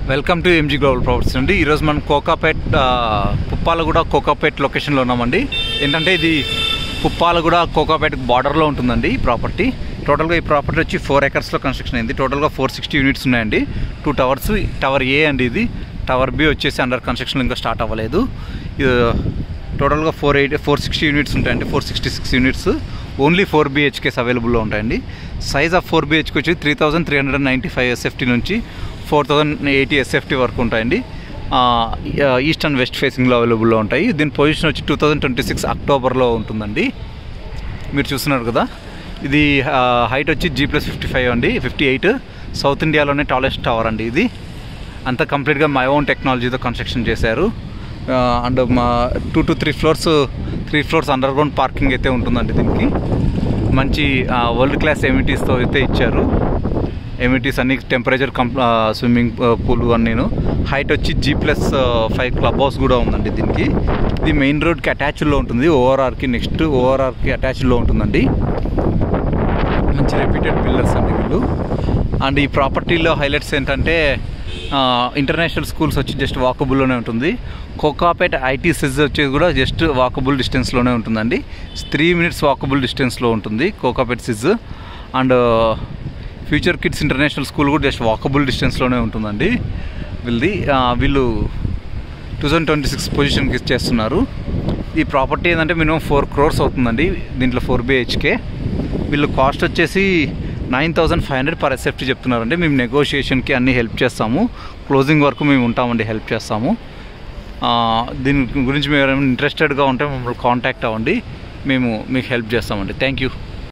welcome to MG global properties అండి ఈరోజు మనం కోకాపేట్ ఆ, పుప్పాలగూడ కోకాపేట్ లొకేషన్లో ఉన్నామండి ఏంటంటే ఇది పుప్పాలగూడ కోకాపేట్ బార్డర్లో ఉంటుందండి ఈ ప్రాపర్టీ టోటల్గా ఈ ప్రాపర్టీ వచ్చి ఫోర్ ఎకర్స్లో కన్స్ట్రక్షన్ అయింది టోటల్గా ఫోర్ సిక్స్టీ యూనిట్స్ ఉన్నాయండి టూ టవర్స్ టవర్ ఏ అండి ఇది టవర్ బి వచ్చేసి అండర్ కన్స్ట్రక్షన్ ఇంకా స్టార్ట్ అవ్వలేదు ఇది టోటల్గా four eight four sixty units ఉంటాయండి four sixty six units only four BHKs అవైలబుల్లో ఉంటాయండి సైజ్ ఆఫ్ ఫోర్ బిహెచ్కి వచ్చి three thousand three hundred ninety five SFT నుంచి ఫోర్ థౌసండ్ ఎయిటీ ఎస్ఎఫ్టీ వరకు ఉంటాయండి ఆ, ఈస్ట్ అండ్ వెస్ట్ ఫేసింగ్లో అవైలబుల్లో ఉంటాయి దీని పొజిషన్ వచ్చి టూ థౌజండ్ ట్వంటీ సిక్స్ అక్టోబర్లో ఉంటుందండి మీరు చూస్తున్నారు కదా ఇది హైట్ వచ్చి జీ ప్లస్ ఫిఫ్టీ ఫైవ్ అండి ఫిఫ్టీ ఎయిట్ సౌత్ ఇండియాలోనే టాలెస్ట్ టవర్ అండి ఇది అంతా కంప్లీట్గా మై ఓన్ టెక్నాలజీతో కన్స్ట్రక్షన్ చేశారు అండ్ మా two to three floors three floors underground parking అయితే ఉంటుందండి దీనికి మంచి వరల్డ్ క్లాస్ ఎమిటీస్తో అయితే ఇచ్చారు ఎమిటీస్ అన్ని టెంపరేచర్ కంప్ స్విమ్మింగ్ పూల్ అన్నీను హైట్ వచ్చి G plus five club house కూడా ఉందండి దీనికి ఇది మెయిన్ రోడ్కి అటాచ్డ్లో ఉంటుంది ఓఆర్ఆర్కి నెక్స్ట్ ఓఆర్ఆర్కి అటాచ్డ్లో ఉంటుందండి మంచి రెప్యూటెడ్ బిల్డర్స్ అండి వీళ్ళు అండ్ ఈ ప్రాపర్టీలో హైలైట్స్ ఏంటంటే ఇంటర్నేషనల్ స్కూల్స్ వచ్చి జస్ట్ వాకబుల్లోనే ఉంటుంది కోకాపేట ఐటీ సెజ్ వచ్చేది కూడా జస్ట్ వాకబుల్ డిస్టెన్స్లోనే ఉంటుందండి త్రీ మినిట్స్ వాకబుల్ డిస్టెన్స్లో ఉంటుంది కోకాపేట సిజ్ and future kids international school కూడా జస్ట్ వాకబుల్ డిస్టెన్స్లోనే ఉంటుందండి వీళ్ళది ఆ, వీళ్ళు టూ థౌజండ్ ట్వంటీ సిక్స్ పొజిషన్కి ఇచ్చేస్తున్నారు ఈ ప్రాపర్టీ ఏంటంటే మినిమం ఫోర్ క్రోర్స్ అవుతుందండి దీంట్లో ఫోర్ బిహెచ్కే వీళ్ళు కాస్ట్ వచ్చేసి nine thousand five hundred per SFT చెప్తున్నారండి మేము నెగోషియేషన్కి అన్నీ హెల్ప్ చేస్తాము క్లోజింగ్ వరకు మేము ఉంటామండి హెల్ప్ చేస్తాము ఆ, దీని గురించి మీరు ఏమైనా ఇంట్రెస్టెడ్గా ఉంటే మమ్మల్ని కాంటాక్ట్ అవ్వండి మేము మీకు హెల్ప్ చేస్తామండి థ్యాంక్ యూ